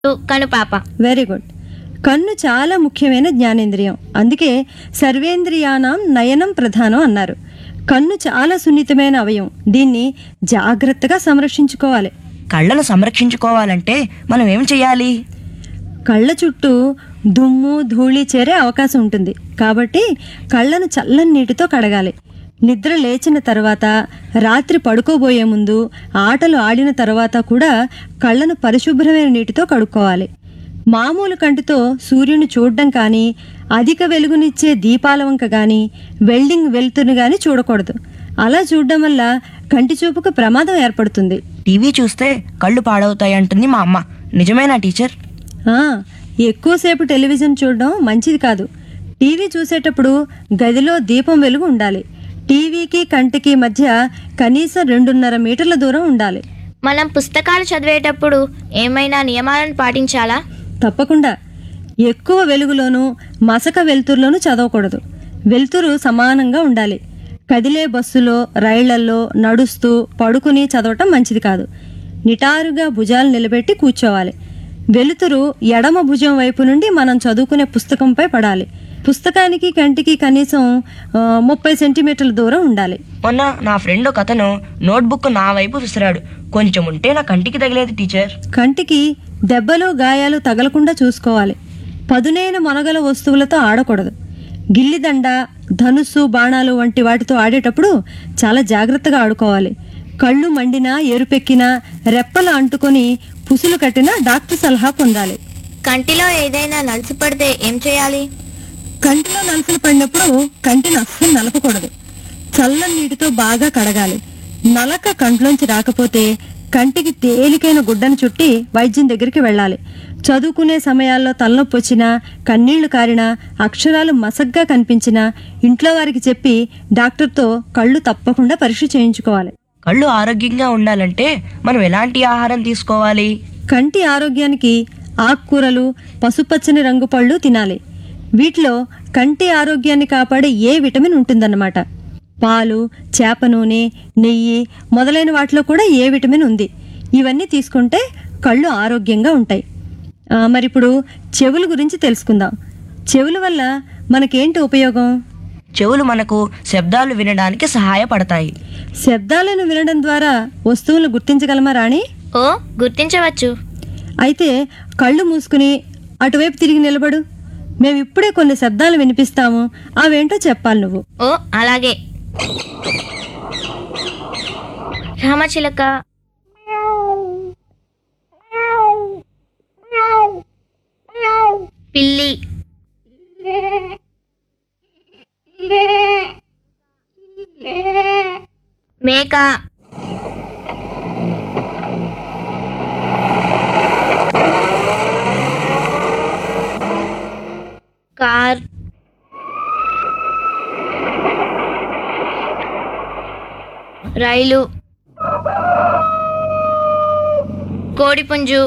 కనుపాప very good కన్ను చాలా ముఖ్యమైన జ్ఞానేంద్రియం అందుకే సర్వేంద్రియానం నయనం ప్రధానం అన్నారు కన్ను చాలా సున్నితమైన అవయం దీన్ని జాగ్రత్తగా సంరక్షించుకోవాలి కళ్ళను సంరక్షించుకోవాలంటే మనం ఏం చేయాలి కళ్ళ చుట్టూ దుమ్ము ధూళి చేరే అవకాశం ఉంటుంది కాబట్టి కళ్ళను చల్లని నీటితో కడగాలి నిద్ర లేచిన తర్వాత రాత్రి పడుకోబోయే ముందు ఆటలు ఆడిన తర్వాత కూడా కళ్ళను పరిశుభ్రమైన నీటితో కడుక్కోవాలి మామూలు కంటితో సూర్యుని చూడడం కానీ అధిక వెలుగునిచ్చే దీపాల వంక కానీ వెల్డింగ్ వెలుతురుని కానీ చూడకూడదు అలా చూడడం వల్ల కంటి చూపుకు ప్రమాదం ఏర్పడుతుంది టీవీ చూస్తే కళ్ళు పాడవుతాయి అంటుంది మా అమ్మ నిజమేనా టీచర్ ఆ, ఎక్కువసేపు టెలివిజన్ చూడడం మంచిది కాదు టీవీ చూసేటప్పుడు గదిలో దీపం వెలుగు ఉండాలి టీవీకి కంటికి మధ్య కనీసం రెండున్నర మీటర్ల దూరం ఉండాలి మనం పుస్తకాలు చదివేటప్పుడు ఏమైనా నియమాలను పాటించాలా తప్పకుండా ఎక్కువ వెలుగులోనూ మసక వెలుతురులోనూ చదవకూడదు వెలుతురు సమానంగా ఉండాలి కదిలే బస్సులో రైళ్లల్లో నడుస్తూ పడుకుని చదవటం మంచిది కాదు నిటారుగా భుజాలు నిలబెట్టి కూర్చోవాలి వెలుతురు ఎడమ భుజం వైపు నుండి మనం చదువుకునే పుస్తకంపై పడాలి పుస్తకానికి కంటికి కనీసం ఆ, ముప్పై సెంటీమీటర్ల దూరం ఉండాలి మొన్న నా ఫ్రెండ్ ఒక అతను నోట్బుక్ నా వైపు విసిరాడు కొంచెం ఉంటే నా కంటికి తగిలేదు టీచర్ కంటికి దెబ్బలు గాయాలు తగలకుండా చూసుకోవాలి పదునైన మొనగల వస్తువులతో ఆడకూడదు గిల్లిదండ ధనుస్సు బాణాలు వంటి వాటితో ఆడేటప్పుడు చాలా జాగ్రత్తగా ఆడుకోవాలి కళ్ళు మండినా ఎరుపెక్కినా రెప్పలు అంటుకొని పుసులు కట్టినా డాక్టర్ సలహా పొందాలి కంటిలో ఏదైనా నలుసు పడితే ఏం చేయాలి కంటిలో నలుసులు పడినప్పుడు కంటిని అస్సలు నలపకూడదు చల్లని నీటితో బాగా కడగాలి నలక కంట్లోంచి రాకపోతే కంటికి తేలికైన గుడ్డను చుట్టి వైద్యం దగ్గరికి వెళ్ళాలి చదువుకునే సమయాల్లో తలనొప్పి వచ్చినా కన్నీళ్లు కారినా అక్షరాలు మసగ్గా కనిపించినా ఇంట్లో వారికి చెప్పి డాక్టర్తో కళ్ళు తప్పకుండా పరీక్ష చేయించుకోవాలి కళ్ళు ఆరోగ్యంగా ఉండాలంటే మనం ఎలాంటి ఆహారం తీసుకోవాలి కంటి ఆరోగ్యానికి ఆకుకూరలు పసుపచ్చని రంగు పళ్ళు తినాలి వీటిలో కంటి ఆరోగ్యాన్ని కాపాడే ఏ విటమిన్ ఉంటుందన్నమాట పాలు చేప నూనె నెయ్యి మొదలైన వాటిలో కూడా ఏ విటమిన్ ఉంది ఇవన్నీ తీసుకుంటే కళ్ళు ఆరోగ్యంగా ఉంటాయి ఆ, మరి ఇప్పుడు చెవుల గురించి తెలుసుకుందాం చెవుల వల్ల మనకేంటి ఉపయోగం చెవులు మనకు శబ్దాలు వినడానికి సహాయపడతాయి శబ్దాలను వినడం ద్వారా వస్తువులను గుర్తించగలమా రాణి ఓ గుర్తించవచ్చు అయితే కళ్ళు మూసుకుని అటువైపు తిరిగి నిలబడు మేము ఇప్పుడే కొన్ని శబ్దాలు వినిపిస్తాము అవేంటో చెప్పాలి నువ్వు ఓ అలాగే రామచిలక పిల్లి మేక కార్ రైలు కోడిపుంజు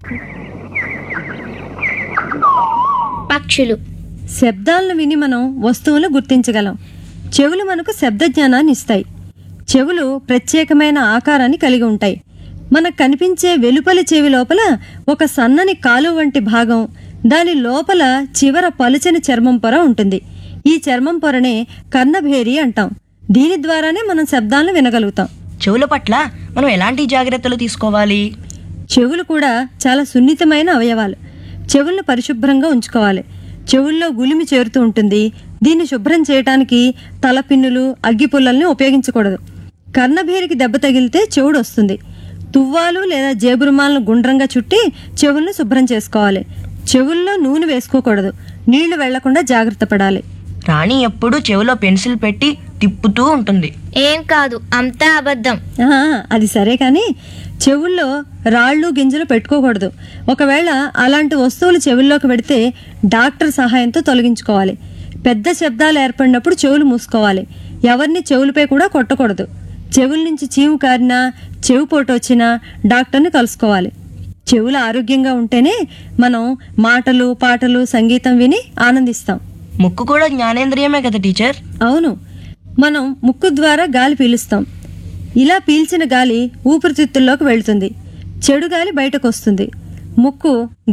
పక్షులు శబ్దాలను విని మనం వస్తువులు గుర్తించగలం చెవులు మనకు శబ్ద జ్ఞానాన్ని ఇస్తాయి చెవులు ప్రత్యేకమైన ఆకారాన్ని కలిగి ఉంటాయి మనకు కనిపించే వెలుపలి చెవి లోపల ఒక సన్నని కాలు వంటి భాగం దాని లోపల చివర పలుచని చర్మం పొర ఉంటుంది ఈ చర్మం పొరనే కర్ణభేరి అంటాం దీని ద్వారానే మనం శబ్దాలను వినగలుగుతాం చెవుల పట్ల మనం ఎలాంటి జాగ్రత్తలు తీసుకోవాలి చెవులు కూడా చాలా సున్నితమైన అవయవాలు చెవులను పరిశుభ్రంగా ఉంచుకోవాలి చెవుల్లో గులిమి చేరుతూ ఉంటుంది దీన్ని శుభ్రం చేయటానికి తలపిన్నులు అగ్గిపుల్లల్ని ఉపయోగించకూడదు కర్ణభేరికి దెబ్బ తగిలితే చెవుడు వస్తుంది తువ్వాలు లేదా జేబురుమాలను గుండ్రంగా చుట్టి చెవులను శుభ్రం చేసుకోవాలి చెవుల్లో నూనె వేసుకోకూడదు నీళ్లు వెళ్లకుండా జాగ్రత్త పడాలి రాణి ఎప్పుడూ చెవిలో పెన్సిల్ పెట్టి తిప్పుతూ ఉంటుంది ఏం కాదు అంతా అబద్ధం ఆ, అది సరే కానీ చెవుల్లో రాళ్ళు గింజలు పెట్టుకోకూడదు ఒకవేళ అలాంటి వస్తువులు చెవుల్లోకి పెడితే డాక్టర్ సహాయంతో తొలగించుకోవాలి పెద్ద శబ్దాలు ఏర్పడినప్పుడు చెవులు మూసుకోవాలి ఎవరిని చెవులపై కూడా కొట్టకూడదు చెవుల నుంచి చీము కారినా చెవు పోటు వచ్చినా డాక్టర్ని కలుసుకోవాలి చెవులు ఆరోగ్యంగా ఉంటేనే మనం మాటలు పాటలు సంగీతం విని ఆనందిస్తాం ముక్కు కూడా జ్ఞానేంద్రియమే కదా టీచర్ అవును మనం ముక్కు ద్వారా గాలి పీలుస్తాం ఇలా పీల్చిన గాలి ఊపిరితిత్తుల్లోకి వెళ్తుంది చెడు గాలి బయటకు వస్తుంది ముక్కు